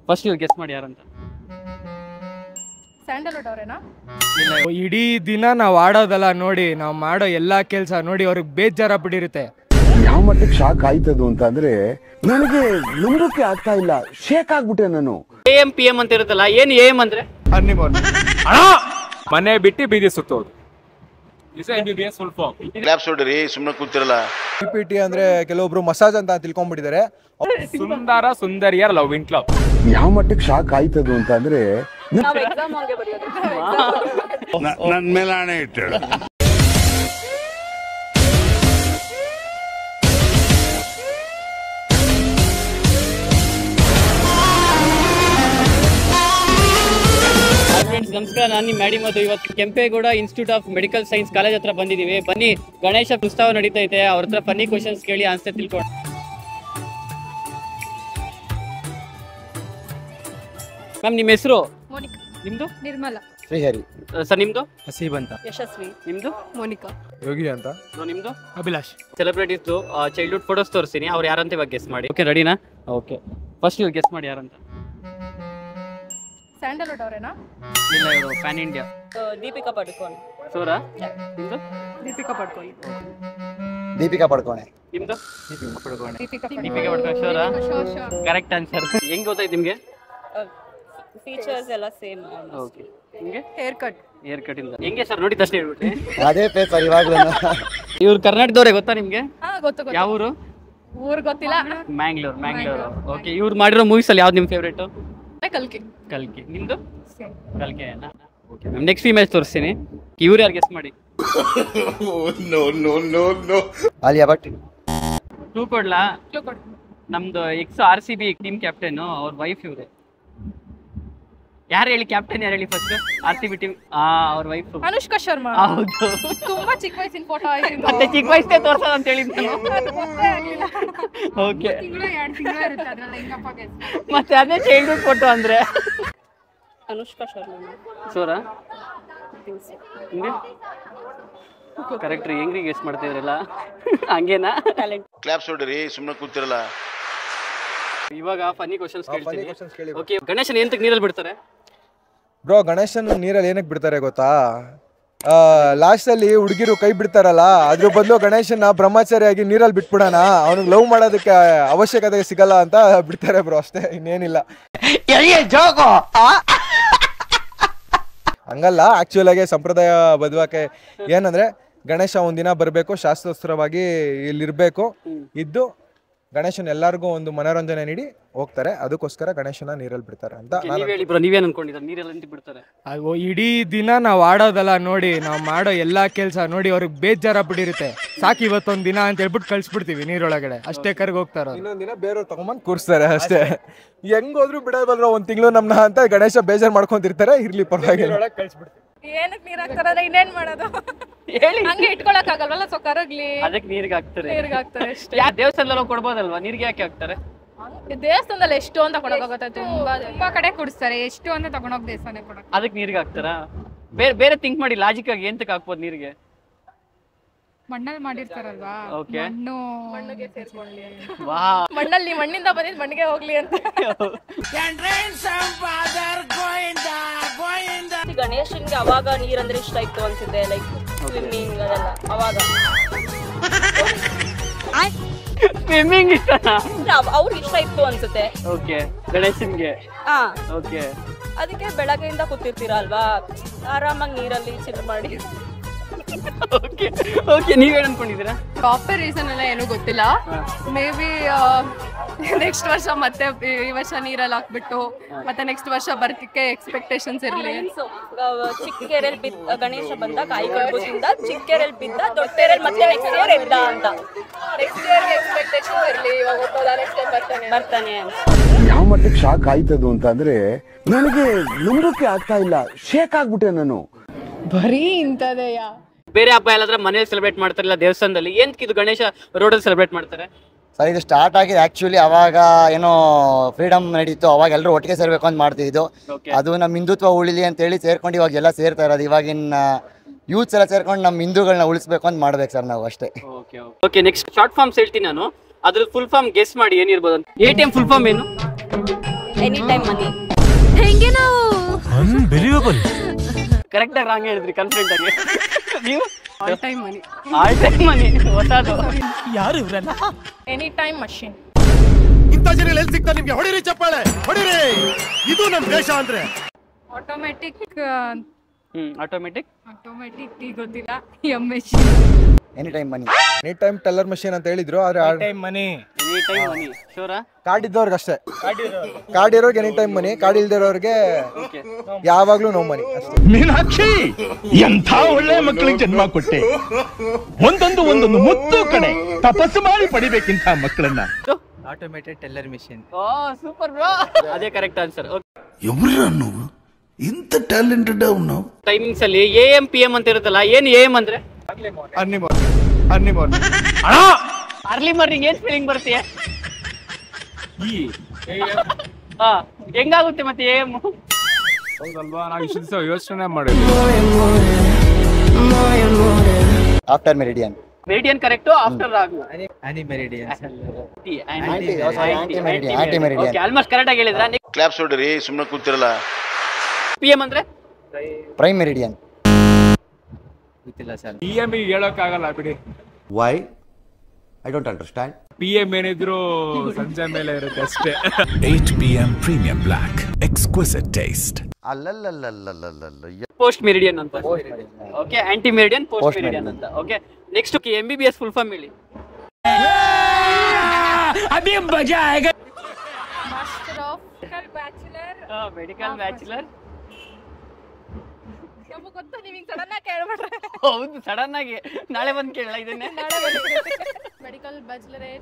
First ನೀವು guess ಮಾಡಿ ಯಾರಂತ ಸ್ಯಾಂಡಲ್ವುಡ್ ಅವರೇನಾ ಇಡೀ ದಿನ ನಾವು ಆಡೋದಲ್ಲ ನೋಡಿ ನಾವು ಮಾಡೋ ಎಲ್ಲಾ ಕೆಲಸ ನೋಡಿ ಅವ್ರಿಗೆ ಬೇಜಾರಾಗ್ಬಿಟ್ಟಿರುತ್ತೆ ಯಾವ ಮಟ್ಟಕ್ಕೆ ಶಾಕ್ ಆಯ್ತದು ಅಂತ ಅಂದ್ರೆ ನನಗೆ ನಂಬೋಕೆ ಆಗ್ತಾ ಇಲ್ಲ ಶೇಕ್ ಆಗ್ಬಿಟ್ಟೆ ನಾನು ಎ ಎಂ ಪಿ ಎಂ ಅಂತ ಇರುತ್ತಲ್ಲ ಏನ್ ಎ ಎಂ ಅಂದ್ರೆ ಮನೆ ಬಿಟ್ಟು ಬೀದಿ ಸುತ್ತೋದು M B B S full form claps ಹೊಡ್ರಿ ಸುಮ್ಮನೆ ಕೂತಿರಲ್ಲ ಪಿ ಪಿ ಟಿ ಅಂದ್ರೆ ಕೆಲವೊಬ್ರು ಮಸಾಜ್ ಅಂತ ತಿಳ್ಕೊಂಡ್ಬಿಟ್ಟಿದ್ದಾರೆ ಸುಂದರ ಸುಂದರಿಯರ ಲವ್ ಇನ್ ಕ್ಲಬ್ ಯಾವ ಮಟ್ಟಕ್ಕೆ ಶಾಕ್ ಆಯ್ತದು ಅಂತ ಅಂದ್ರೆ ನಾವು ಎಕ್ಸಾಮ್ ಹಂಗೆ ಬರೆಯೋದು ನನ್ ಮೇಲೆ ಹಣೆ ಇಟ್ಟು ಫ್ರೆಂಡ್ಸ್ ನಮಸ್ಕಾರ ನಾನು ನಿಮ್ಮ ಮ್ಯಾಡಿ ಮಧು ಇವತ್ತು Kempegowda institute of medical science college ಹತ್ರ ಬಂದಿದ್ದೀವಿ ಬನ್ನಿ ಗಣೇಶ ಉತ್ಸವ ನಡೀತೈತೆ ಅವ್ರ ಹತ್ರ ಫನ್ನಿ ಕ್ವಶನ್ಸ್ ಕೇಳಿ ಆನ್ಸರ್ ತಿಳ್ಕೊಂಡು ಮ್ಯಾಮ್ ನಿಮ್ಮ ಹೆಸರು ಮೋನಿಕಾ ನಿಮ್ದು ನಿರ್ಮಲ ಶ್ರೀಹರಿ ಸರ್ ನಿಮ್ದು ಹಸೀಬ್ ಅಂತ ಯಶಸ್ವಿ ನಿಮ್ದು ಮೋನಿಕಾ ಯೋಗಿ ಅಂತ No, ನಿಮ್ದು ಅಭಿಲಾಷ್ ಸೆಲೆಬ್ರಿಟೀಸ್ದು ಚೈಲ್ಡ್ಹುಡ್ ಫೋಟೋಸ್ ತೋರಿಸ್ತೀನಿ ಅವ್ರು ಯಾರಂತ ಇವಾಗ ಗೆಸ್ ಮಾಡಿ ಓಕೆ ರೆಡಿನಾ ಓಕೆ ಫಸ್ಟ್ ನೀವು ಗೆಸ್ ಮಾಡಿ ಯಾರಂತ ಸ್ಯಾಂಡಲ್ವುಡ್ ಅವರೇನಾ ಇಲ್ಲ ಇವರು ಪ್ಯಾನ್ ಇಂಡಿಯಾ ದೀಪಿಕಾ ಪಡುಕೋಣೆ ಸೂರಾ ನಿಮ್ದು ದೀಪಿಕಾ ಪಡುಕೋಣೆ ದೀಪಿಕಾ ಪಡ್ಕೋಣೆ ನಿಮ್ದು ದೀಪಿಕಾ ದೀಪಿಕಾ ಪಡ್ಕೊಂಡು ಶೋರಾ ಕರೆಕ್ಟ್ ಆನ್ಸರ್ ಹೆಂಗ್ ಗೊತ್ತಾಯ್ತು ನಿಮ್ಗೆ ಫೀಚರ್ಸ್ ಎಲ್ಲ ಸೇಮ್ ಓಕೆ ನಿಮ್ಗೆ ಹೇರ್ ಕಟ್ ಏರ್ ಕಟ್ ಇಂದ ಹೆಂಗೆ ಸರ್ ನೋಡಿ ತಕ್ಷಣ ಹೇಳ್ಬಿಟ್ರಿ ಅದೇ ಪೇಪರ್ ಇವಾಗ್ಲೂ ಇವ್ರು ಕರ್ನಾಟಕದವ್ರೆ ಗೊತ್ತಾ ನಿಮ್ಗೆ ಹಾ ಗೊತ್ತು ಗೊತ್ತು ಯಾವ ಊರು ಊರ್ ಗೊತ್ತಿಲ್ಲ ಮ್ಯಾಂಗ್ಳೂರ್ ಮ್ಯಾಂಗ್ಳೂರ್ ಓಕೆ ಇವ್ರು ಮಾಡಿರೋ ಮೂವೀಸ್ ಅಲ್ಲಿ ಯಾವ್ದು ನಿಮ್ ಫೇವ್ರೇಟ್ ಕಲ್ಕಿ ಕಲ್ಕಿ ನಿಮ್ದು ಕಲ್ಕೆ ಓಕೆ ಮ್ಯಾಮ್ ನೆಕ್ಸ್ಟ್ ಇಮೇಜ್ ತೋರಿಸ್ತೀನಿ ಇವ್ರು ಯಾರು ಗೆಸ್ ಮಾಡಿ no no no no Alia Bhat two ಕೊಡ್ಲಾ clue ಕೊಡು ನಮ್ದು X R C B team captain ಅವ್ರ ವೈಫ್ ಇವ್ರೆ ಯಾರು ಹೇಳಿ ಕ್ಯಾಪ್ಟನ್ ಯಾರು ಹೇಳಿ first R C B team ಆ ಅವ್ರ ವೈಫ್ ಅನುಷ್ಕಾ ಶರ್ಮಾ ಹೌದು ತುಂಬಾ ಚಿಕ್ಕ ವಯಸ್ಸಿನ ಫೋಟೋ ಆಯ್ತು ಮತ್ತೆ ಚಿಕ್ಕ ವಯಸ್ಸೇ ತೋರ್ಸೋದು ಅಂತ ಹೇಳಿದ್ದು ಓಕೆ ಮತ್ತೆ ಅದೇ ಚೈಲ್ಡ್ಹುಡ್ ಫೋಟೋ ಅಂದ್ರೆ ಅನುಷ್ಕಾ ಶರ್ಮಾ ಸೋರಾ ಹಿಂಗೆ ಕರೆಕ್ಟ್ ರೀ ಹೆಂಗ್ರಿ ಗೆಸ್ ಮಾಡ್ತಿದ್ರಲ್ಲ ಹಂಗೇನಾ ಕ್ಲಾಪ್ಸ್ ಹೊಡ್ರಿ ಸುಮ್ಮನೆ ಕೂತಿರಲ್ಲ ಇವಾಗ ಫನಿ ಕ್ವಶನ್ಸ್ ಕೇಳ್ತೀನಿ questions ಕೇಳಿ. ಓಕೆ ಗಣೇಶನ್ ಎಂತಕ್ಕೆ ನೀರಲ್ಲಿ ಬಿಡ್ತಾರೆ ಬ್ರೋ ಗಣೇಶನ್ ನೀರಲ್ಲಿ ಏನಕ್ಕೆ ಬಿಡ್ತಾರೆ ಗೊತ್ತಾ ಲಾಸ್ಟ್ ಅಲ್ಲಿ ಹುಡುಗಿರು ಕೈ ಬಿಡ್ತಾರಲ್ಲ ಅದ್ರ ಬದಲು ಗಣೇಶನ ಬ್ರಹ್ಮಚಾರಿಯಾಗಿ ನೀರಲ್ಲಿ ಬಿಟ್ಬಿಡೋಣ ಅವ್ನಿಗೆ ಲವ್ ಮಾಡೋದಕ್ಕೆ ಅವಶ್ಯಕತೆ ಸಿಗಲ್ಲ ಅಂತ ಬಿಡ್ತಾರೆ ಬ್ರೋ ಅಷ್ಟೇ ಇನ್ನೇನಿಲ್ಲ ಹಂಗಲ್ಲ ಆಕ್ಚುಲ್ ಆಗಿ ಸಂಪ್ರದಾಯ ಬದ್ವಾಕೆ ಏನಂದ್ರೆ ಗಣೇಶ ಒಂದಿನ ಬರಬೇಕು ಶಾಸ್ತ್ರೋತ್ಸವವಾಗಿ ಇಲ್ಲಿರ್ಬೇಕು ಇದ್ದು ಗಣೇಶನ್ ಎಲ್ಲರಿಗೂ ಒಂದು ಮನೋರಂಜನೆ ನೀಡಿ ಹೋಗ್ತಾರೆ ಅದಕ್ಕೋಸ್ಕರ ಗಣೇಶನ ನೀರಲ್ಲಿ ಬಿಡ್ತಾರೆ ಅಂತ Okay, ನಾನು ನೀವ್ ಹೇಳಿ ಬ್ರೋ ನೀವೇನ್ ಅನ್ಕೊಂಡಿದ್ದೀರಾ ನೀರಲ್ಲಿ ಎಂತ ಬಿಡ್ತಾರೆ ಅಯ್ಯೋ ಇಡೀ ದಿನ ನಾವು ಆಡೋದಲ್ಲ ನೋಡಿ ನಾವು ಮಾಡೋ ಎಲ್ಲಾ ಕೆಲಸ ನೋಡಿ ಅವ್ರಿಗೆ ಬೇಜಾರಾಗ್ಬಿಟ್ಟಿರುತ್ತೆ ಸಾಕು ಇವತ್ತೊಂದ್ ದಿನ ಅಂತ ಹೇಳ್ಬಿಟ್ಟು ಕಳ್ಸ್ಬಿಡ್ತೀವಿ ನೀರೊಳಗಡೆ ಅಷ್ಟೇ ಕರ್ಗ್ ಹೋಗ್ತಾರ ಇನ್ನೊಂದ್ ದಿನ ಬೇರೆಯವ್ರು ತಗೊಂಬಂದ್ ಕೂರಿಸ್ತಾರೆ ಅಷ್ಟೇ ಹೆಂಗ್ ಹೋದ್ರು ಬಿಡೋದಲ್ರ ಒಂದ್ ತಿಂಗಳು ನಮ್ನ ಅಂತ ಗಣೇಶ ಬೇಜಾರ್ ಮಾಡ್ಕೊಂತಿರ್ತಾರೆ ಇರ್ಲಿ ಪರವಾಗಿಲ್ಲ ಏನಕ್ಕೆ ನೀರ್ ಹಾಕ್ತಾರಂದ್ರೆ ಇನ್ನೇನ್ ಮಾಡೋದು ಹೇಳಿ ಹಂಗೆ ಇಟ್ಕೊಳಕ್ ಆಗಲ್ವಲ್ಲ ಸೊ ಕರಗ್ಲಿ ಅದಕ್ಕೆ ನೀರಿಗೆ ಹಾಕ್ತಾರೆ ನೀರ್ಗೆ ಹಾಕ್ತಾರೆ ಅಷ್ಟೇ ಯಾ ದೇವಸ್ಥಾನದಲ್ಲಿ ಕೊಡ್ಬೋದಲ್ವಾ ನೀರಿಗೆ ಯಾಕೆ ಹಾಕ್ತಾರೆ ದೇವಸ್ಥಾನದಲ್ಲಿ ಎಷ್ಟು ಅಂತ ಕೊಡಕ್ಕಾಗತ್ತೆ ತುಂಬಾ ತುಂಬಾ ಕಡೆ ಕೊಡಿಸ್ತಾರೆ ಎಷ್ಟು ಅಂತ ತಗೊಂಡೋಗಿ ದೇವಸ್ಥಾನ ಕೊಡಕ್ ಅದಕ್ಕೆ ನೀರಿಗೆ ಹಾಕ್ತಾರಾ ಬೇರೆ ಬೇರೆ ಥಿಂಕ್ ಮಾಡಿ ಲಾಜಿಕ್ ಆಗಿ ಎಂತಕ್ಕೆ ಹಾಕ್ಬೋದು ನೀರಿಗೆ ಮಣ್ಣಲ್ಲಿ ಮಾಡಿರ್ತಾರಲ್ವಾ Okay. ಮಣ್ಣು ಮಣ್ಣಿಗೆ ಸೇರ್ಕೊಳ್ಳಿ ವಾ ಮಣ್ಣಲ್ಲಿ ಮಣ್ಣಿಂದ ಬಂದಿದ್ ಮಣ್ಣಿಗೆ ಹೋಗ್ಲಿ ಅಂತ ಗಣೇಶನ್ಗೆ ಅವಾಗ ನೀರಂದ್ರೆ ಇಷ್ಟ ಇತ್ತು ಅನ್ಸುತ್ತೆ ಲೈಕ್ ಸ್ವಿಮ್ಮಿಂಗ್ ಅದೆಲ್ಲ ಅವಾಗ ಸ್ವಿಮ್ಮಿಂಗ್ ಇಷ್ಟನಾ ಅವ್ರಿಗೆ ಇಷ್ಟ ಇತ್ತು ಅನ್ಸುತ್ತೆ ಓಕೆ ಗಣೇಶನ್ಗೆ ಹಾ ಓಕೆ ಅದಕ್ಕೆ ಬೆಳಗ್ಗೆಯಿಂದ ಕೂತಿರ್ತೀರಾ ಅಲ್ವಾ ಆರಾಮಾಗಿ ನೀರಲ್ಲಿ ಚಿಲ್ ಮಾಡಿ ಓಕೆ ಓಕೆ ನೀವೇನ್ ಅನ್ಕೊಂಡಿದ್ದೀರಾ ಪ್ರಾಪರ್ ರೀಸನ್ ಎಲ್ಲ ಏನೂ ಗೊತ್ತಿಲ್ಲ ಮೇ ಬಿ ನೆಕ್ಸ್ಟ್ ವರ್ಷ ಮತ್ತೆ ಈ ವರ್ಷ ನೀರಲ್ಲಿ ಹಾಕ್ಬಿಟ್ಟು ಮತ್ತೆ ನೆಕ್ಸ್ಟ್ ವರ್ಷ ಬರ್ತಿಕ್ಕೆ ಎಕ್ಸ್ಪೆಕ್ಟೇಷನ್ಸ್ ಇರಲಿ ಚಿಕ್ಕೆರೆಲ್ ಬಿದ್ದ ಗಣೇಶ ಬಂದ ಕಾಯಿ ಕಡ್ಬೋದಿಂದ ಚಿಕ್ಕೆರೆಲ್ ಬಿದ್ದ ದೊಡ್ಡೆರೆಲ್ ಮತ್ತೆ ನೆಕ್ಸ್ಟ್ ಇಯರ್ ಎದ್ದ ಅಂತ ನೆಕ್ಸ್ಟ್ ಇಯರ್ ಎಕ್ಸ್ಪೆಕ್ಟೇಷನ್ ಇರಲಿ ಇವಾಗ ಹೋಗೋದ ನೆಕ್ಸ್ಟ್ ಟೈಮ್ ಬರ್ತಾನೆ ಬರ್ತಾನೆ ಅಂತ ಯಾವ ಮಟ್ಟಕ್ಕೆ ಶಾಕ್ ಆಯ್ತದು ಅಂತ ಅಂದ್ರೆ ನನಗೆ ನಂಬೋಕೆ ಆಗ್ತಾ ಇಲ್ಲ ಶೇಕ್ ಆಗ್ಬಿಟ್ಟೆ ನಾನು ಬರೀ ಇಂಥದೆಯಾ ಬೇರೆ ಹಬ್ಬ ಎಲ್ಲಾದ್ರೆ ಮನೇಲಿ ಸೆಲೆಬ್ರೇಟ್ ಮಾಡ್ತಾರಲ್ಲ ದೇವಸ್ಥಾನದಲ್ಲಿ ಏನ್ ಇದು ಗಣೇಶ ರೋಡಲ್ಲಿ ಸೆಲೆಬ್ರೇಟ್ ಮಾಡ್ತಾರೆ ಸರ್ ಇದು ಸ್ಟಾರ್ಟ್ ಆಗಿದೆ ಆಕ್ಚುಲಿ ಅವಾಗ ಏನೋ ಫ್ರೀಡಮ್ ನಡೀತು ಅವಾಗ ಎಲ್ಲರೂ ಒಟ್ಟಿಗೆ ಸೇರ್ಬೇಕು ಅಂತ ಮಾಡ್ತಿದ್ದು ಓಕೆ ಅದು ನಮ್ಮ ಹಿಂದುತ್ವ ಉಳಿಲಿ ಅಂತ ಹೇಳಿ ಸೇರ್ಕೊಂಡು ಇವಾಗ ಎಲ್ಲ ಸೇರ್ತಾ ಇರೋದು ಇವಾಗಿನ ಯೂತ್ಸ್ ಎಲ್ಲ ಸೇರ್ಕೊಂಡು ನಮ್ಮ ಹಿಂದೂಗಳನ್ನ ಉಳಿಸ್ಬೇಕು ಅಂತ ಮಾಡ್ಬೇಕು ಸರ್ ನಾವು ಅಷ್ಟೇ okay okay next short forms ಹೇಳ್ತೀನಿ ನಾನು ಅದ್ರ ಫುಲ್ ಫಾರ್ಮ್ ಗೆಸ್ ಮಾಡಿ ಏನಿರ್ಬೋದು ಅಂತ A T M full form ಏನು ಎನಿ ಟೈಮ್ ಮನಿ ಹೆಂಗೆ ನಾವು ಕರೆಕ್ಟ್ ಆಗಿ ರಾಂಗ್ ಹೇಳಿದ್ರಿ ಕಾನ್ಫಿಡೆಂಟ್ ಆಗಿ ನೀವು all time money all time money ಹೊಸದು ಎನಿ ಟೈಮ್ ಮಷಿನ್ ಇಂಥ ಜನ ಎಲ್ಲಿ ಸಿಗ್ತಾರೆ ನಿಮ್ಗೆ ಹೊಡಿರಿ ಚಪ್ಪಾಳೆ ಹೊಡಿರಿ ಇದು ನಮ್ ದೇಶ ಅಂದ್ರೆ ಆಟೋಮೆಟಿಕ್ ಹ್ಮ್ ಆಟೋಮೆಟಿಕ್ ಆಟೋಮೆಟಿಕ್ ಟೀ ಗೊತ್ತಿಲ್ಲ M machine any time money any time teller machine ಅಂತ ಹೇಳಿದ್ರು ಆದ್ರೆ time money any time money ಶೋರಾ ಕಾರ್ಡ್ ಇದ್ದವ್ರಿಗೆ ಅಷ್ಟೇ ಕಾರ್ಡ್ ಇರೋರ್ಗೆ ಎನಿ ಟೈಮ್ ಮನಿ ಕಾರ್ಡ್ ಇಲ್ದಿರೋರ್ಗೆ ಓಕೆ ಯಾವಾಗ್ಲೂ ನೋ ಮನಿ ಅಷ್ಟೇ ಮೀನಾಕ್ಷಿ ಎಂಥ ಒಳ್ಳೆ ಮಕ್ಕಳಿಗೆ ಜನ್ಮ ಕೊಟ್ಟೆ ಒಂದೊಂದು ಒಂದೊಂದು ಮುತ್ತು ಕಡೆ ತಪಸ್ಸು ಮಾಡಿ ಪಡಿಬೇಕಿಂತ ಮಕ್ಕಳನ್ನ ಆಟೋಮೇಟೆಡ್ ಟೆಲ್ಲರ್ ಮಿಷಿನ್ ಓ ಸೂಪರ್ ಬ್ರೋ ಅದೇ ಕರೆಕ್ಟ್ ಆನ್ಸರ್ ಓಕೆ ఎవరురా నువ్వు ఇంత టాలెంటెడ్ ఉన్నావు ಟೈಮಿಂಗ್ಸ್ ಅಲ್ಲಿ ಎ ಎಂ ಪಿ ಎಂ ಅಂತ ಇರುತ್ತಲ್ಲ ಏನ್ ಎ ಎಂ ಅಂದ್ರೆ early morning early morning early morning ಏನ್ ಫೀಲಿಂಗ್ ಬರ್ತೀಯ ಈ ಹಾ ಹೆಂಗಾಗುತ್ತೆ ಮತ್ತೆ ಎ ಎಂ ಹೌದಲ್ವಾ ನಾವು ಇಷ್ಟು ದಿವಸ ಯೋಚನೆ ಮಾಡಿದ್ವಿ after meridian meridian correct after ರಾಗು anti meridian Anti-meridian, anti-meridian. Almost correct ಆಗಿ ಹೇಳಿದ್ರ ಕ್ಲಾಪ್ಸ್ ಹೊಡ್ರಿ ಸುಮ್ಮನೆ ಕೂತಿರಲ್ಲ ಪಿ ಎಂ ಅಂದ್ರೆ ಪ್ರೈಮ್ ಮೆರಿಡಿಯನ್ ಗೊತ್ತಿಲ್ಲ ಸರ್ ಪಿ ಎಂ ಹೇಳೋಕ್ಕಾಗಲ್ಲ ಬಿಡಿ why I don't understand P M ಏನಿದ್ರು ಸಂಜೆ ಮೇಲೆ ಇರುತ್ತೆ ಅಷ್ಟೇ 8 p.m. Premium Black. Exquisite taste. ಅಲ್ಲಲ್ಲಲ್ಲಲ್ಲಲ್ಲಲ್ಲ ಪೋಸ್ಟ್ ಮೆರಿಡಿಯನ್ ಅಂತ okay ante meridian post Post meridian ಅಂತ okay next M B B S full form ಹೇಳಿ master of bachelor medical bachelor ನಮಗೆ ಗೊತ್ತು ನೀವು ಹಿಂಗೆ ಸಡನ್ ಆಗಿ ಕೇಳ್ಬಿಟ್ರೆ ಹೌದು ಸಡನ್ ಆಗಿ ನಾಳೆ ಬಂದು ಕೇಳಲ್ಲ ಇದನ್ನೇ ಮೆಡಿಕಲ್ ಬ್ಯಾಚುಲರೇಟ್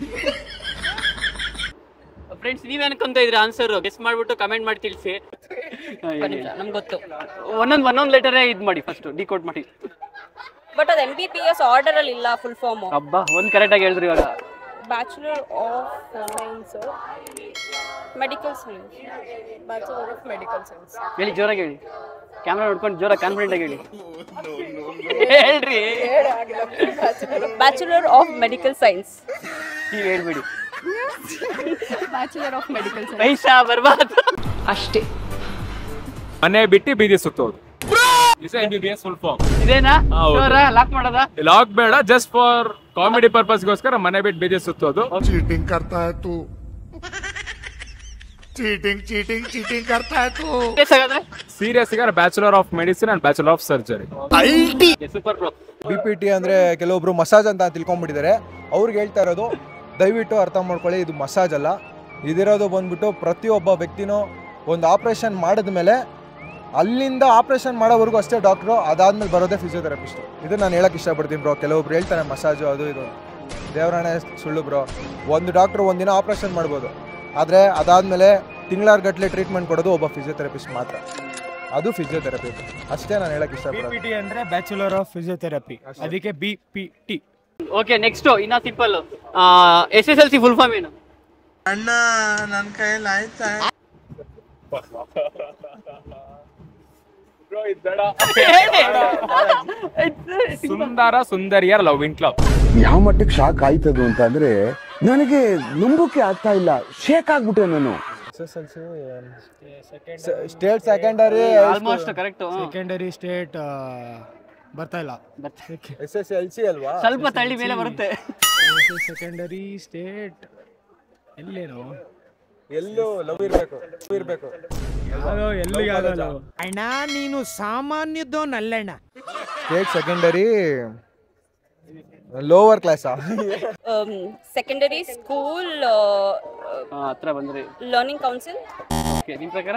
ಫ್ರೆಂಡ್ಸ್ ನೀವ್ ಅನ್ಕೊಂತ ಇದ್ರಿ ಆನ್ಸರ್ ಗೆಸ್ ಮಾಡ್ಬಿಟ್ಟು ಕಮೆಂಟ್ ಮಾಡಿ ತಿಳಿಸಿ ನಮ್ಗೆ ಗೊತ್ತು ಒಂದೊಂದ್ ಒಂದೊಂದ್ ಲೆಟರ್ ಇದ್ ಮಾಡಿ ಫಸ್ಟ್ ಡಿಕೋಡ್ ಮಾಡಿ ಬಟ್ ಅದು M B P S order ಅಲ್ಲಿ ಇಲ್ಲ ಫುಲ್ ಫಾರ್ಮ್ ಹಬ್ಬ ಒಂದ್ ಕರೆಕ್ಟ್ ಆಗಿ ಹೇಳಿದ್ರಿ ಇವಾಗ bachelor of science medical science bachelor of medical science ಹೇಳಿ ಜೋರಾಗಿ ಹೇಳಿ ಕ್ಯಾಮ್ರಾ ನೋಡ್ಕೊಂಡು ಜೋರ ಕಾನ್ಫಿಡೆಂಟ್ ಆಗಿ ಹೇಳಿ ಹೇಳ್ರಿ ಬ್ಯಾಚುಲರ್ ಆಫ್ ಮೆಡಿಕಲ್ ಸೈನ್ಸ್ ನೀವ್ ಹೇಳ್ಬಿಡಿ ಬ್ಯಾಚುಲರ್ ಆಫ್ ಮೆಡಿಕಲ್ ಸೈನ್ಸ್ ಪೈಸಾ ಬರ್ಬಾರ್ದು ಅಷ್ಟೇ ಮನೆ ಬಿಟ್ಟು ಬೀದಿ ಸುತ್ತೋದು M B B S full form ಇದೇನಾ ಹೌದು. ಜೋರ ಲಾಕ್ ಮಾಡೋದಾ ಲಾಕ್ ಬೇಡ ಜಸ್ಟ್ ಫಾರ್ ಕಾಮಿಡಿ ಪರ್ಪಸ್ಗೋಸ್ಕರ ಮನೆ ಬಿಟ್ಟು ಬೀದಿ ಸುತ್ತೋದು चीटिंग करता है तू चीटिंग चीटिंग चीटिंग करता है तू Yes ಹಾಗಾದ್ರೆ ಸೀರಿಯಸ್ ಗಾರ bachelor of medicine and bachelor of surgery super bro B P T ಅಂದರೆ ಕೆಲವೊಬ್ರು ಮಸಾಜ್ ಅಂತ ತಿಳ್ಕೊಂಡ್ಬಿಟ್ಟಿದ್ದಾರೆ ಅವ್ರಿಗೆ ಹೇಳ್ತಾ ಇರೋದು ದಯವಿಟ್ಟು ಅರ್ಥ ಮಾಡ್ಕೊಳ್ಳಿ ಇದು ಮಸಾಜ್ ಅಲ್ಲ ಇದಿರೋದು ಬಂದ್ಬಿಟ್ಟು ಪ್ರತಿಯೊಬ್ಬ ವ್ಯಕ್ತಿನೂ ಒಂದು ಆಪ್ರೇಷನ್ ಮಾಡಿದ್ಮೇಲೆ ಅಲ್ಲಿಂದ ಆಪ್ರೇಷನ್ ಮಾಡೋವರೆಗೂ ಅಷ್ಟೇ ಡಾಕ್ಟ್ರು ಅದಾದ್ಮೇಲೆ ಬರೋದೇ ಫಿಸಿಯೋಥೆರಪಿಸ್ಟು ಇದು ನಾನು ಹೇಳಕ್ ಇಷ್ಟಪಡ್ತೀನಿ ಬ್ರೋ ಕೆಲವೊಬ್ರು ಹೇಳ್ತಾರೆ ಮಸಾಜು ಅದು ಇದು ದೇವರಾಣೆ ಸುಳ್ಳು ಬ್ರೋ ಒಂದು ಡಾಕ್ಟ್ರು ಒಂದಿನ ಆಪ್ರೇಷನ್ ಮಾಡ್ಬೋದು ಆದರೆ ಅದಾದಮೇಲೆ ತಿಂಗಳಾರ್ ಗಟ್ಟಲೆ ಟ್ರೀಟ್ಮೆಂಟ್ ಕೊಡೋದು ಒಬ್ಬ ಫಿಸಿಯೋಥೆರಪಿಸ್ಟ್ ಮಾತ್ರ ಅದು ಫಿಸಿಯೋಥೆರಪಿ ಅಷ್ಟೇ ನಾನು ಹೇಳಕ್ ಬಿ ಇಷ್ಟಪಡೋದು ಪಿ ಟಿ ಅಂದ್ರೆ ಬ್ಯಾಚುಲರ್ ಆಫ್ ಫಿಸಿಯೋಥೆರಪಿ ಅದಕ್ಕೆ B P T okay next ಇನ್ನ simple S S L C full form ಏನು ಸುಂದರ ಸುಂದರಿಯರ್ ಲವ್ ಇನ್ ಕ್ಲಬ್ ಯಾವ ಮಟ್ಟಕ್ಕೆ ಶಾಕ್ ಆಯ್ತದು ಅಂತ ಅಂದ್ರೆ ನನಗೆ ನಂಬೋಕೆ ಆಗ್ತಾ ಇಲ್ಲ ಶೇಕ್ ಆಗ್ಬಿಟ್ಟೆ ನಾನು state secondary almost correct secondary state ಬರ್ತಾ ಇಲ್ಲ ಎಸ್ ಎಸ್ ಎಲ್ ಸಿ ಅಲ್ವಾ ಸ್ವಲ್ಪ ತಳ್ಳಿ ಮೇಲೆ ಬರುತ್ತೆ ಸೆಕೆಂಡರಿ ಸ್ಟೇಟ್ ಎಲ್ಲೇನು ಎಲ್ಲೂ ಲವ್ ಇರ್ಬೇಕು ಲವ್ ಇರ್ಬೇಕು ಯಾವುದೋ ಎಲ್ಲಿಗೆ ಆಗಲ್ಲ ಅಣ್ಣ ನೀನು ಸಾಮಾನ್ಯದೋನಲ್ಲಣ್ಣ ಸ್ಟೇಟ್ ಸೆಕೆಂಡರಿ ಲೋವರ್ ಕ್ಲಾಸಾ ಸೆಕೆಂಡರಿ ಸ್ಕೂಲ್ ಹತ್ರ ಬಂದ್ರಿ ಲರ್ನಿಂಗ್ ಕೌನ್ಸಿಲ್ ಓಕೆ ನಿಮ್ ಪ್ರಕಾರ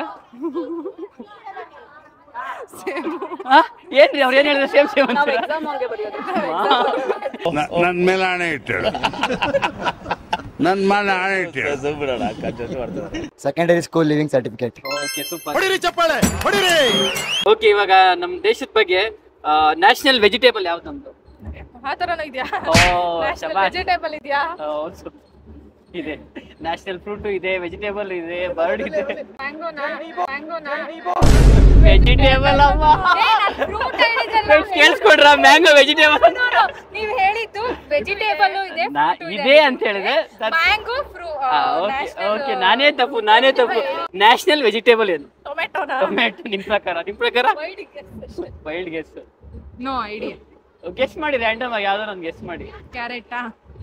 ಆ? ಏನ್ರಿ ಅವ್ರು ಏನ್ ಹೇಳಿದ್ರು ಸೇಮ್ ಸೇಮ್ ನಾವು ಅಂತ ಎಕ್ಸಾಮ್ ಹಂಗೆ ಬರೆಯೋದು ನನ್ ಮೇಲೆ ಆಣೆ ಇಟ್ಟಳು ನನ್ ಮೇಲೆ ಆಣೆ ಇಟ್ಟಳು secondary school living certificate okay super ಹೊಡಿರಿ ಚಪ್ಪಾಳೆ ಹೊಡಿರಿ ಓಕೆ ಇವಾಗ ನಮ್ ದೇಶದ ಬಗ್ಗೆ ನ್ಯಾಷನಲ್ ವೆಜಿಟೇಬಲ್ ಯಾವ್ದು ನಮ್ದು ಆ ಥರನೂ ಇದೆಯಾ ಓ, ಶಬಾಷ್. ವೆಜಿಟೇಬಲ್ ಇದೆಯಾ ಹೌದು. ಇದೆ ನ್ಯಾಷನಲ್ ಫ್ರೂಟ್ ಇದೆ ವೆಜಿಟೇಬಲ್ ಇದೆ ಬರ್ಡ್ ಇದೆ ಮ್ಯಾಂಗೋನಾ ಮ್ಯಾಂಗೋನಾ ವೆಜಿಟೇಬಲ್ ಅಮ್ಮ ಫ್ರೂಟ್ ಹೇಳಿದ್ರಲ್ಲ Friends, ಕೇಳಿಸ್ಕೊಂಡ್ರ ಮ್ಯಾಂಗೋ ವೆಜಿಟೇಬಲ್ ನೀವ್ ಹೇಳಿದ್ದು ವೆಜಿಟೇಬಲ್ ಇದೆ ಇದೆ ಅಂತ ಹೇಳಿದೆ ಮ್ಯಾಂಗೋ ಫ್ರೂ ಓಕೆ ಓಕೆ ನಾನೇ ತಪ್ಪು ನಾನೇ ತಪ್ಪು ನ್ಯಾಷನಲ್ ವೆಜಿಟೇಬಲ್ ಏನು ಟೊಮೆಟೊನಾ ಟೊಮೆಟೊ ನಿಮ್ ಪ್ರಕಾರ ನಿಮ್ ಪ್ರಕಾರ wild guess no idea guess ಮಾಡಿ ರ್ಯಾಂಡಮ್ ಆಗಿ ಯಾವ್ದಾರ ಒಂದು ಗೆಸ್ ಮಾಡಿ ಕ್ಯಾರೆಟಾ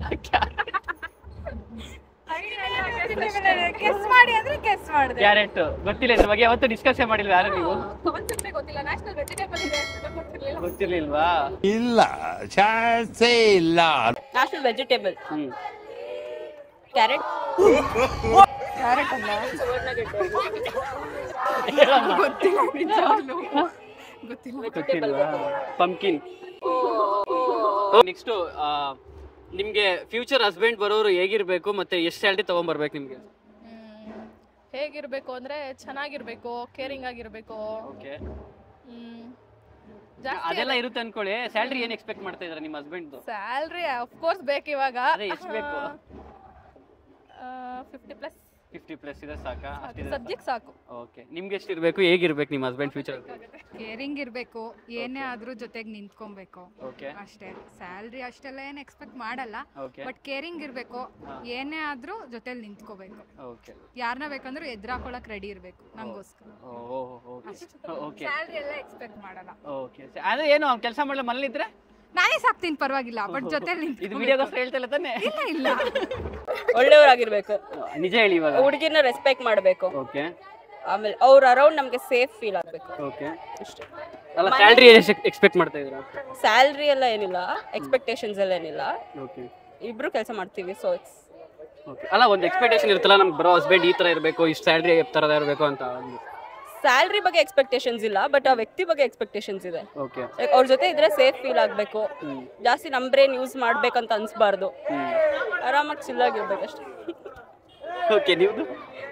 ಗೆಸ್ ಮಾಡಿ ಅಂದ್ರೆ ಗೆಸ್ ಮಾಡಿದೆ ಕ್ಯಾರೆಟ್ ಗೊತ್ತಿಲ್ಲ ಇದ್ರ ಬಗ್ಗೆ ಯಾವತ್ತೂ ಡಿಸ್ಕಸ್ ಮಾಡಿಲ್ವಾ ಯಾರು ನೀವು ಕಾನ್ಸೆಪ್ಟೇ ಗೊತ್ತಿಲ್ಲ ನ್ಯಾಷನಲ್ ವೆಜಿಟೇಬಲ್ ಇದೆ ಅಂತ ಗೊತ್ತಿರ್ಲಿಲ್ಲ ಗೊತ್ತಿರ್ಲಿಲ್ವಾ ಇಲ್ಲ ಚಾನ್ಸೇ ಇಲ್ಲ ನ್ಯಾಷನಲ್ ವೆಜಿಟೇಬಲ್ ಹ್ಮ್ ಕ್ಯಾರೆಟ್ ಕ್ಯಾರೆಟ್ ಅಲ್ಲ ಹೇಳಮ್ಮ. ಗೊತ್ತಿಲ್ಲ ನಿಜವಾಗ್ಲೂ ಗೊತ್ತಿಲ್ಲ ಗೊತ್ತಿಲ್ವಾ ಪಂಪ್ಕಿನ್ ನೆಕ್ಸ್ಟ್ ನಿಮ್ಗೆ ಫ್ಯೂಚರ್ ಹಸ್ಬೆಂಡ್ ಬರೋರು ಹೇಗಿರ್ಬೇಕು ಮತ್ತೆ ಎಷ್ಟು ಸ್ಯಾಲ್ರಿ ತಗೊಂಡ್ಬರ್ಬೇಕು ನಿಮ್ಗೆ ಹೇಗಿರ್ಬೇಕು ಅಂದ್ರೆ ಚೆನ್ನಾಗಿರ್ಬೇಕು ಕೇರಿಂಗ್ ಆಗಿರ್ಬೇಕು ಓಕೆ ಹ್ಮ್ ಜಾಸ್ತಿ ಅದೆಲ್ಲ ಇರುತ್ತೆ ಅನ್ಕೊಳ್ಳಿ ಸ್ಯಾಲ್ರಿ ಏನ್ ಎಕ್ಸ್ಪೆಕ್ಟ್ ಮಾಡ್ತಾ ಇದ್ರ ನಿಮ್ಮ ಹಸ್ಬೆಂಡ್ ಸ್ಯಾಲ್ರಿ ಕೋರ್ಸ್ ಬೇಕು ಇವಾಗ ಅದೇ ಎಷ್ಟು ಬೇಕು ಫಿಫ್ಟಿ ಪ್ಲಸ್ ಫಿಫ್ಟಿ ಪ್ಲಸ್ ಇದೆ ಸಾಕಾ ಅಷ್ಟಿದೆ ಸದ್ಯಕ್ಕೆ ಸಾಕು ಓಕೆ ನಿಮ್ಗೆ ಎಷ್ಟು ಇರ್ಬೇಕು ಹೇಗಿರ್ಬೇಕು ನಿಮ್ಮ ಹಸ್ಬೆಂಡ್ ಫ್ಯೂಚರ್ ಕೇರಿಂಗ್ ಇರಬೇಕು ಏನೇ ಆದ್ರೂ ಜೊತೆಗೆ ನಿಂತ್ಕೊಬೇಕು ಓಕೆ ಅಷ್ಟೇ ಸ್ಯಾಲ್ರಿ ಅಷ್ಟೆಲ್ಲ ಏನು ಎಕ್ಸ್ಪೆಕ್ಟ್ ಮಾಡಲ್ಲ ಓಕೆ ಬಟ್ ಕೇರಿಂಗ್ ಇರಬೇಕು ಏನೇ ಆದ್ರೂ ಜೊತೆಲಿ ನಿಂತ್ಕೋಬೇಕು ಓಕೆ ಯಾರನ್ನ ಬೇಕಂದ್ರೂ ಎದುರಾಕೊಳ್ಳಕ್ ರೆಡಿ ಇರಬೇಕು ನಂಗೋಸ್ಕರ ಓಕೆ ಓಕೆ ಸ್ಯಾಲ್ರಿ ಎಲ್ಲ ಎಕ್ಸ್ಪೆಕ್ಟ್ ಮಾಡಲ್ಲ ಓಕೆ ಅದೇ ಏನು ಅವ್ನು ಕೆಲಸ ಮಾಡಲ್ಲ ಮನೇಲಿದ್ರೆ ನಾನೇ ಸಾಕ್ತೀನಿ ಪರವಾಗಿಲ್ಲ ಬಟ್ ಜೊತೆಲಿ ಇದು ವಿಡಿಯೋಗೋಸ್ಕರ ಹೇಳ್ತಾ ಇಲ್ಲ ತಾನೆ ಇಲ್ಲ ಇಲ್ಲ ಒಳ್ಳೆಯವರಾಗಿರ್ಬೇಕು ನಿಜ ಹೇಳಿ ಇವಾಗ ಹುಡುಗಿನ ರೆಸ್ಪೆಕ್ಟ್ ಮಾಡಬೇಕು ಓಕೆ ಆಮೇಲೆ ಅವ್ರ ಅರೌಂಡ್ ನಮ್ಗೆ ಸೇಫ್ ಫೀಲ್ ಆಗ್ಬೇಕು ಓಕೆ ಅಲ್ಲ ಸ್ಯಾಲ್ರಿ ಎಕ್ಸ್ಪೆಕ್ಟ್ ಮಾಡ್ತಾ ಇದ್ದೀರಾ ಸ್ಯಾಲ್ರಿ ಎಲ್ಲ ಏನಿಲ್ಲ ಎಕ್ಸ್ಪೆಕ್ಟೇಷನ್ಸ್ ಎಲ್ಲ ಏನಿಲ್ಲ ಓಕೆ ಇಬ್ರು ಕೆಲಸ ಮಾಡ್ತೀವಿ ಸೊ ಇಟ್ಸ್ ಓಕೆ ಅಲ್ಲ ಒಂದು ಎಕ್ಸ್ಪೆಕ್ಟೇಷನ್ ಇರುತ್ತಲ್ಲ ನಮ್ಗೆ ಬರೋ ಹಸ್ಬೆಂಡ್ ಈ ಥರ ಇರಬೇಕು ಇಷ್ಟು ಸ್ಯಾಲ್ರಿ ಥರದ ಇರಬೇಕು ಅಂತ ಸ್ಯಾಲ್ರಿ ಬಗ್ಗೆ ಎಕ್ಸ್ಪೆಕ್ಟೇಷನ್ಸ್ ಇಲ್ಲ ಬಟ್ ಆ ವ್ಯಕ್ತಿ ಬಗ್ಗೆ ಎಕ್ಸ್ಪೆಕ್ಟೇಷನ್ಸ್ ಇದೆ ಓಕೆ Like, ಅವ್ರ ಜೊತೆ ಇದ್ರೆ ಸೇಫ್ ಫೀಲ್ ಆಗಬೇಕು ಜಾಸ್ತಿ ನಮ್ ಬ್ರೇನ್ ಯೂಸ್ ಮಾಡ್ಬೇಕಂತ ಅನ್ಸ್ಬಾರ್ದು ಆರಾಮಾಗಿ ಚಿಲ್ ಆಗಿರ್ಬೇಕು ಅಷ್ಟೇ ಓಕೆ ನೀವು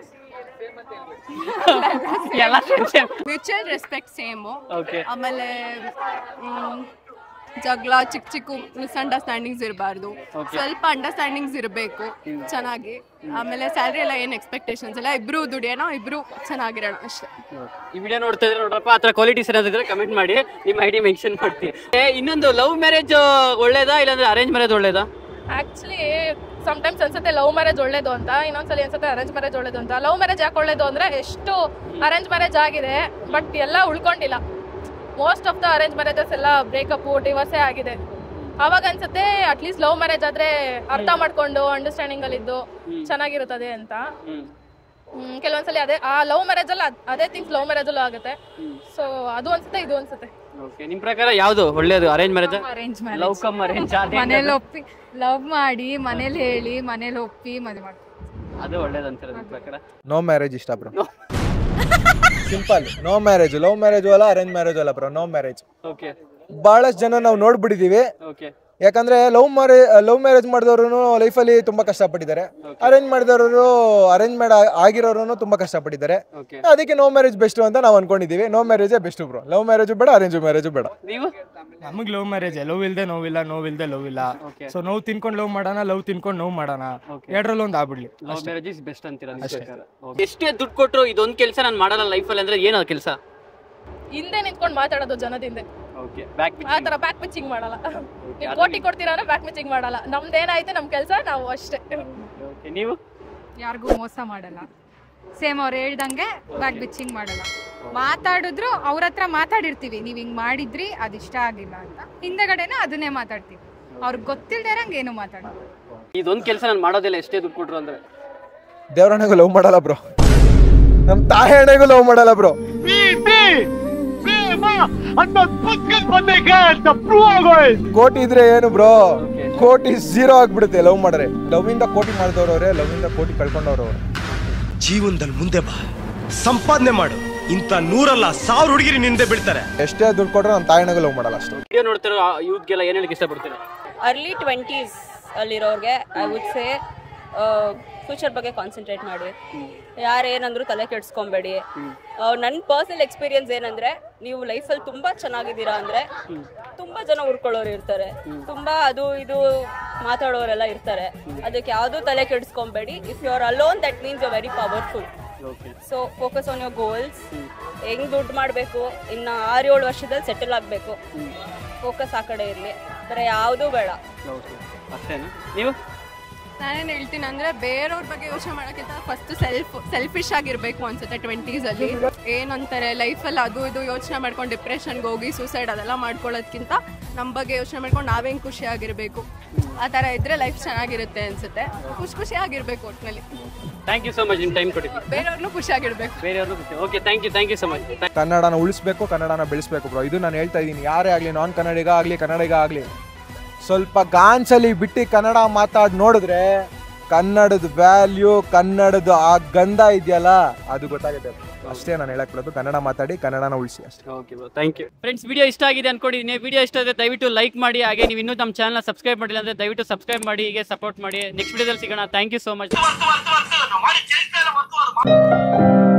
ಎಲ್ಲ same. Mutual respect same Okay. ಆಮೇಲೆ ಮ್, ಜಗಳ ಚಿಕ್ಕ ಚಿಕ್ಕ ಮಿಸ್ಅಂಡರ್ಸ್ಟ್ಯಾಂಡಿಂಗ್ಸ್ ಇರಬಾರ್ದು Okay. ಸ್ವಲ್ಪ ಅಂಡರ್ಸ್ಟ್ಯಾಂಡಿಂಗ್ಸ್ ಇರಬೇಕು ಚೆನ್ನಾಗಿ ಆಮೇಲೆ ಸ್ಯಾಲ್ರಿ ಎಲ್ಲ ಏನು ಎಕ್ಸ್ಪೆಕ್ಟೇಷನ್ಸ್ ಇಲ್ಲ ಇಬ್ರು ದುಡಿಯೋಣ ಇಬ್ರು ಚೆನ್ನಾಗಿರೋಣ ಅಷ್ಟೇ ಈ ವಿಡಿಯೋ ನೋಡ್ತಾ ಇದ್ರೆ ನೋಡ್ರಪ್ಪ ಆ ಥರ ಕ್ವಾಲಿಟೀಸ್ ಏನಾದಿದ್ರೆ ಕಮೆಂಟ್ ಮಾಡಿ ನಿಮ್ಮ ಐ ಡಿ ಮೆನ್ಷನ್ ಮಾಡ್ತೀವಿ ಏ, ಇನ್ನೊಂದು ಲವ್ ಮ್ಯಾರೇಜ್ ಒಳ್ಳೇದಾ ಇಲ್ಲಾಂದ್ರೆ ಅರೇಂಜ್ ಮ್ಯಾರೇಜ್ ಒಳ್ಳೇದಾ ಆಕ್ಚುಲಿ ಸಮ್ಟೈಮ್ಸ್ ಅನ್ಸುತ್ತೆ ಲವ್ ಮ್ಯಾರೇಜ್ ಒಳ್ಳೇದು ಅಂತ ಇನ್ನೊಂದ್ಸಲಿ ಅನ್ಸುತ್ತೆ ಅರೇಂಜ್ ಮ್ಯಾರೇಜ್ ಒಳ್ಳೇದು ಅಂತ ಲವ್ ಮ್ಯಾರೇಜ್ ಯಾಕೆ ಒಳ್ಳೇದು ಅಂದ್ರೆ ಎಷ್ಟು ಅರೇಂಜ್ ಮ್ಯಾರೇಜ್ ಆಗಿದೆ ಬಟ್ ಎಲ್ಲ ಉಳ್ಕೊಂಡಿಲ್ಲ most of the arrange marriages ಎಲ್ಲ ಬ್ರೇಕಪ್ ಡಿವೋರ್ಸೇ ಆಗಿದೆ ಅವಾಗ ಅನ್ಸುತ್ತೆ ಅಟ್ಲೀಸ್ಟ್ ಲವ್ ಮ್ಯಾರೇಜ್ ಆದ್ರೆ ಅರ್ಥ ಮಾಡ್ಕೊಂಡು ಅಂಡರ್ಸ್ಟ್ಯಾಂಡಿಂಗ್ ಅಲ್ಲಿ ಇದ್ದು ಚೆನ್ನಾಗಿರುತ್ತದೆ ಅಂತ ಹ್ಮ್, ಕೆಲವೊಂದ್ಸಲಿ ಅದೇ ಆ ಲವ್ ಮ್ಯಾರೇಜ್ ಅಲ್ಲಿ ಅದ್- ಅದೇ ಥಿಂಗ್ಸ್ ಲವ್ ಮ್ಯಾರೇಜ್ ಅಲ್ಲೂ ಆಗುತ್ತೆ ಸೊ ಅದು ಅನ್ಸುತ್ತೆ ಇದು ಅನ್ಸುತ್ತೆ ಓಕೆ ನಿಮ್ಮ ಪ್ರಕಾರ ಯಾವುದು ಒಳ್ಳೇದು arrange marriage arrange love come arrange ಮನೇಲಿ ಒಪ್ಪಿ ಲವ್ ಮಾಡಿ ಮನೇಲಿ ಹೇಳಿ ಮನೇಲಿ ಒಪ್ಪಿ ಮದುವೆ ಮಾಡಿ ಅದು ಒಳ್ಳೇದು ಅಂತಾರೆ ನಿಮ್ಮ ಪ್ರಕಾರ ನೋ ಮ್ಯಾರೇಜ್ ಇಷ್ಟ bro simple no marriage love marriage ಅಲ್ಲ ಅರೇಂಜ್ ಮ್ಯಾರೇಜ್ ಅಲ್ಲ ಬ್ರೋ ನೋ ಮ್ಯಾರೇಜ್ ಓಕೆ ಬಹಳಷ್ಟು ಜನ ನಾವು ನೋಡ್ಬಿಟ್ಟಿದೀವಿ ಓಕೆ ಯಾಕಂದ್ರೆ ಲವ್ ಮ್ಯಾರೇಜ್ ಲವ್ ಮ್ಯಾರೇಜ್ ಮಾಡಿದವರು ಲೈಫಲ್ಲಿ ತುಂಬಾ ಕಷ್ಟಪಟ್ಟಿದ್ದಾರೆ ಅರೇಂಜ್ ಮಾಡಿದವರು ಅರೇಂಜ್ ಮಾಡ ಆಗಿರೋರು ತುಂಬಾ ಕಷ್ಟಪಟ್ಟಿದ್ದಾರೆ ಓಕೆ ಅದಕ್ಕೆ ನೋ ಮ್ಯಾರೇಜ್ ಬೆಸ್ಟ್ ಅಂತ ನಾವು ಅನ್ಕೊಂಡಿದೀವಿ ನೋ ಮ್ಯಾರೇಜೇ ಬೆಸ್ಟ್ ಬ್ರೋ ಲವ್ ಮ್ಯಾರೇಜ್ ಬೇಡ ಅರೇಂಜ್ ಮ್ಯಾರೇಜ್ ಬೇಡ ನೀವು ನಮಗೆ ಲವ್ ಮ್ಯಾರೇಜ್ ಲವ್ ಇಲ್ದೆ ನೋವಿಲ್ಲ ನೋವಿಲ್ದೆ ಲವ್ ಇಲ್ಲ Okay. ಸೊ ನೋವು ತಿನ್ಕೊಂಡು ಲವ್ ಮಾಡೋಣ ಲವ್ ತಿನ್ಕೊಂಡು ನೋವು ಮಾಡೋಣ ಎರಡರಲ್ಲಿ ಒಂದು ಆಗ್ಬಿಡ್ಲಿ ಲವ್ ಮ್ಯಾರೇಜ್ ಇಸ್ ಬೆಸ್ಟ್ ಅಂತೀರಾ ನಿಮ್ಮ ಪ್ರಕಾರ Okay. ಎಷ್ಟೇ ದುಡ್ಡು ಕೊಟ್ಟರು ಇದೊಂದು ಕೆಲಸ ನಾನು ಮಾಡಲ್ಲ ಲೈಫಲ್ಲಿ ಅಂದ್ರೆ ಏನು ಕೆಲಸ ಹಿಂದೆ ನಿಂತ್ಕೊಂಡು ಮಾತಾಡೋದು ಜನದಿಂದ ಓಕೆ ಬ್ಯಾಕ್ ಆ ತರ ಬ್ಯಾಕ್ ಪಿಚಿಂಗ್ ಮಾಡಲ್ಲ ನೀವು ಕೋಟಿ ಕೊಡ್ತೀರಾ ಅಂದ್ರೆ ಬ್ಯಾಕ್ ಪಿಚಿಂಗ್ ಮಾಡಲ್ಲ ನಮ್ದೇನಾಯ್ತು ನಮ್ ಕೆಲಸ ನಾವು ಅಷ್ಟೇ ಓಕೆ ನೀವು ಯಾರಿಗೂ ಮೋಸ ಮಾಡಲ್ಲ ಸೇಮ್ ಅವ್ರು ಹೇಳ್ದಂಗೆ ಬ್ಯಾಕ್ ಬಿಚ್ಚಿಂಗ್ ಮಾಡಲ್ಲ ಮಾತಾಡಿದ್ರು ಅವ್ರ ಹತ್ರ ಮಾತಾಡಿರ್ತೀವಿ ನೀವು ಹಿಂಗ್ ಮಾಡಿದ್ರಿ ಅದಿಷ್ಟ ಆಗಿಲ್ಲ ಅಂತ ಹಿಂದೆಗಡೆನ ಅದನ್ನೇ ಮಾತಾಡ್ತೀವಿ ಅವ್ರಿಗೆ ಗೊತ್ತಿಲ್ದಿರಂಗೆ ಏನು ಮಾತಾಡಲ್ಲ ಇದೊಂದು ಕೆಲಸ ನಾನು ಮಾಡೋದಿಲ್ಲ ಎಷ್ಟೇ ದುಡ್ಡು ಕೊಟ್ರು ಅಂದ್ರೆ ದೇವರಣ್ಣಗೂ ಲವ್ ಮಾಡಲ್ಲ ಬ್ರೋ ನಮ್ ತಾಯಣ್ಣಗೂ ಲವ್ ಮಾಡಲ್ಲ ಬ್ರೋ ಕೋಟಿ ಇದ್ರೆ ಏನು ಬ್ರೋ ಕೋಟಿ ಝೀರೋ ಆಗ್ಬಿಡುತ್ತೆ ಲವ್ ಮಾಡಿದ್ರೆ ಲವ್ ಇಂದ ಕೋಟಿ ಮಾಡಿದವ್ರವ್ರೆ ಲವ್ ಇಂದ ಕೋಟಿ ಕಳ್ಕೊಂಡವ್ರವ್ರೆ ಜೀವನದಲ್ಲಿ ಮುಂದೆ ಬಾ ಸಂಪಾದನೆ ಮಾಡು ಇಂಥ ನೂರಲ್ಲ ಸಾವಿರ ಹುಡುಗಿರಿ ನಿಂದೆ ಬೀಳ್ತಾರೆ ಎಷ್ಟೇ ದುಡ್ಡು ಕೊಟ್ರೆ ನಮ್ಮ ತಾಯಣ್ಣಗೂ ಲವ್ ಮಾಡಲ್ಲ ಅಷ್ಟೇ ವಿಡಿಯೋ ನೋಡ್ತಿರೋ ಯೂತ್ಗೆಲ್ಲ ಏನು ಹೇಳಕ್ಕೆ ಇಷ್ಟಪಡ್ತೀರಾ ಅರ್ಲಿ ಟ್ವೆಂಟೀಸ್ ಅಲ್ಲಿರೋರ್ಗೆ ಐ ವುಡ್ ಸೇ ಫ್ಯೂಚರ್ ಬಗ್ಗೆ ಕಾನ್ಸಂಟ್ರೇಟ್ ಮಾಡಿ ಯಾರೇನಂದ್ರು ತಲೆ ಕೆಡ್ಸ್ಕೊಬೇಡಿ ನನ್ನ ಪರ್ಸನಲ್ ಎಕ್ಸ್ಪೀರಿಯನ್ಸ್ ಏನಂದ್ರೆ ನೀವು ಲೈಫಲ್ಲಿ ತುಂಬಾ ಚೆನ್ನಾಗಿದ್ದೀರಾ ಅಂದ್ರೆ ತುಂಬಾ ಜನ ಉರ್ಕೊಳ್ಳೋರು ಇರ್ತಾರೆ ತುಂಬಾ ಅದು ಇದು ಮಾತಾಡೋರೆಲ್ಲ ಇರ್ತಾರೆ ಅದಕ್ಕೆ ಯಾವುದು ತಲೆ ಕೆಡಿಸ್ಕೊಬೇಡಿ if you are alone that means you very powerful okay so focus on your goals ಹೆಂಗ್ ದುಡ್ಡು ಮಾಡಬೇಕು ಇನ್ನು ಆರು ಏಳು ವರ್ಷದಲ್ಲಿ ಸೆಟಲ್ ಆಗಬೇಕು ಫೋಕಸ್ ಆ ಕಡೆ ಇರಲಿ ಬೇರೆ ಯಾವುದೂ ಬೇಡ ಓಕೆ ಅಷ್ಟೇನಾ ನೀವು ನಾನೇನು ಹೇಳ್ತೀನಿ ಅಂದ್ರೆ ಬೇರೆಯವ್ರ ಬಗ್ಗೆ ಯೋಚನೆ ಮಾಡೋಕ್ಕಿಂತ ಫಸ್ಟ್ ಸೆಲ್ಫ್ ಸೆಲ್ಫಿಶ್ ಆಗಿರ್ಬೇಕು ಅನ್ಸುತ್ತೆ ಟ್ವೆಂಟೀಸ್ ಅಲ್ಲಿ ಏನಂತಾರೆ ಲೈಫಲ್ಲಿ ಅದು ಇದು ಯೋಚನೆ ಮಾಡ್ಕೊಂಡು ಡಿಪ್ರೆಷನ್ಗೆ ಹೋಗಿ ಸೂಸೈಡ್ ಅದೆಲ್ಲ ಮಾಡ್ಕೊಳ್ಳೋದ್ಕಿಂತ ನಮ್ಮ ಬಗ್ಗೆ ಯೋಚನೆ ಮಾಡ್ಕೊಂಡು ನಾವೇನು ಖುಷಿಯಾಗಿರ್ಬೇಕು ಆ ಥರ ಇದ್ರೆ ಲೈಫ್ ಚೆನ್ನಾಗಿರುತ್ತೆ ಅನ್ಸುತ್ತೆ ಖುಷಿ ಖುಷಿಯಾಗಿರ್ಬೇಕು ಒಟ್ಟಿನಲ್ಲಿ ಥ್ಯಾಂಕ್ ಯು ಸೊ ಮಚ್ ನಿಮ್ಮ ಟೈಮ್ ಕೊಟ್ಟಿದ್ದೀವಿ ಬೇರೆಯವ್ರನ್ನೂ ಖುಷಿಯಾಗಿರ್ಬೇಕು ಬೇರೆಯವ್ರಿಗೂ okay thank you thank you so much ಕನ್ನಡನ ಉಳಿಸ್ಬೇಕು ಕನ್ನಡನ ಬೆಳೆಸ್ಬೇಕು ಬ್ರೋ ಇದು ನಾನು ಹೇಳ್ತಾ ಇದ್ದೀನಿ ಯಾರೇ ಆಗಲಿ ನಾನ್ ಕನ್ನಡಿಗ ಆಗಲಿ ಕನ್ನಡಿಗ ಆಗಲಿ ಸ್ವಲ್ಪ ಗಾನ್ಸಲಿ ಬಿಟ್ಟು ಕನ್ನಡ ಮಾತಾಡಿ ನೋಡಿದ್ರೆ ಕನ್ನಡದ ವ್ಯಾಲ್ಯೂ ಕನ್ನಡದ ಆ ಗಂಧ ಇದೆಯಲ್ಲ ಅದು ಗೊತ್ತಾಗುತ್ತೆ ಅಷ್ಟೇ ನಾನು ಹೇಳಕ್ ಬಿಡೋದು ಕನ್ನಡ ಮಾತಾಡಿ ಕನ್ನಡನ ಉಳಿಸಿ ಅಷ್ಟೇ okay thank you friends video ಇಷ್ಟ ಆಗಿದೆ ಅನ್ಕೊಂಡಿದ್ದೀನಿ ವಿಡಿಯೋ ಇಷ್ಟ ಆದರೆ ದಯವಿಟ್ಟು ಲೈಕ್ ಮಾಡಿ ಹಾಗೆ ನೀವು ಇನ್ನೂ ನಮ್ಮ ಚಾನಲ್ ಸಬ್ಸ್ಕ್ರೈಬ್ ಮಾಡಿಲ್ಲ ಅಂದರೆ ದಯವಿಟ್ಟು ಸಬ್ಸ್ಕ್ರೈಬ್ ಮಾಡಿ ಹೀಗೆ ಸಪೋರ್ಟ್ ಮಾಡಿ ನೆಕ್ಸ್ಟ್ ವಿಡಿಯೋದಲ್ಲಿ ಸಿಗೋಣ ಥ್ಯಾಂಕ್ ಯು ಸೋ ಮಚ್